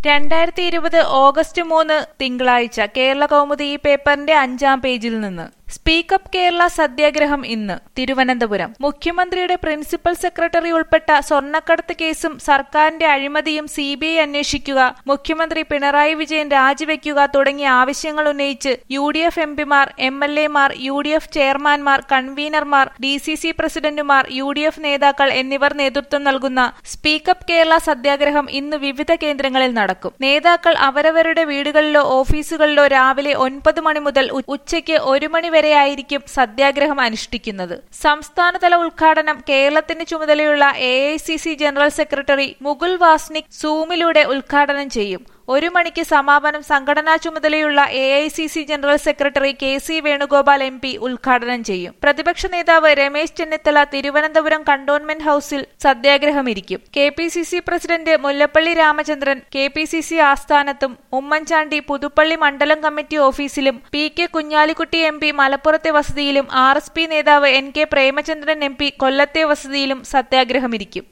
രണ്ടായിരത്തി ഇരുപത് ഓഗസ്റ്റ് മൂന്ന് തിങ്കളാഴ്ച കേരള കൗമുദി ഈ പേപ്പറിന്റെ അഞ്ചാം പേജിൽ നിന്ന് സ്പീക്കപ്പ് കേരള സത്യാഗ്രഹം ഇന്ന് തിരുവനന്തപുരം മുഖ്യമന്ത്രിയുടെ പ്രിൻസിപ്പൽ സെക്രട്ടറി ഉൾപ്പെട്ട സ്വർണ്ണക്കടത്ത് കേസും സർക്കാരിന്റെ അഴിമതിയും സി ബി ഐ അന്വേഷിക്കുക മുഖ്യമന്ത്രി പിണറായി വിജയൻ രാജിവെക്കുക തുടങ്ങിയ ആവശ്യങ്ങൾ ഉന്നയിച്ച് യു ഡി എഫ് എംപിമാർ എം എൽ എമാർ യു ഡി എഫ് ചെയർമാൻമാർ കൺവീനർമാർ ഡി സി സി പ്രസിഡന്റുമാർ യു ഡി എഫ് നേതാക്കൾ എന്നിവർ നേതൃത്വം നൽകുന്ന സ്പീക്കപ്പ് കേരള സത്യാഗ്രഹം ഇന്ന് വിവിധ കേന്ദ്രങ്ങളിൽ നടക്കും നേതാക്കൾ അവരവരുടെ വീടുകളിലോ ഓഫീസുകളിലോ രാവിലെ ഒൻപത് മണി മുതൽ ഉ- ഉച്ചയ്ക്ക് ഒരു മണി വരെയായിരിക്കും സത്യാഗ്രഹം അനുഷ്ഠിക്കുന്നത് സംസ്ഥാനതല ഉദ്ഘാടനം കേരളത്തിന്റെ ചുമതലയുള്ള A general secretary Mukul Wasnik സൂമിലൂടെ ഉദ്ഘാടനം ചെയ്യും ഒരു മണിക്ക് സമാപനം സംഘടനാ ചുമതലയുള്ള A I C C general secretary K C Venugopal M P ഉദ്ഘാടനം ചെയ്യും പ്രതിപക്ഷ നേതാവ് രമേശ് ചെന്നിത്തല തിരുവനന്തപുരം കണ്ടോൺമെന്റ് ഹൌസിൽ സത്യാഗ്രഹമിരിക്കും K P C C president Mullappally Ramachandran K P C C ആസ്ഥാനത്തും ഉമ്മൻചാണ്ടി പുതുപ്പള്ളി മണ്ഡലം കമ്മിറ്റി ഓഫീസിലും P K Kunhalikutty M P മലപ്പുറത്തെ വസതിയിലും ആർ എസ് പി നേതാവ് N K Premachandran M P കൊല്ലത്തെ വസതിയിലും സത്യാഗ്രഹമിരിക്കും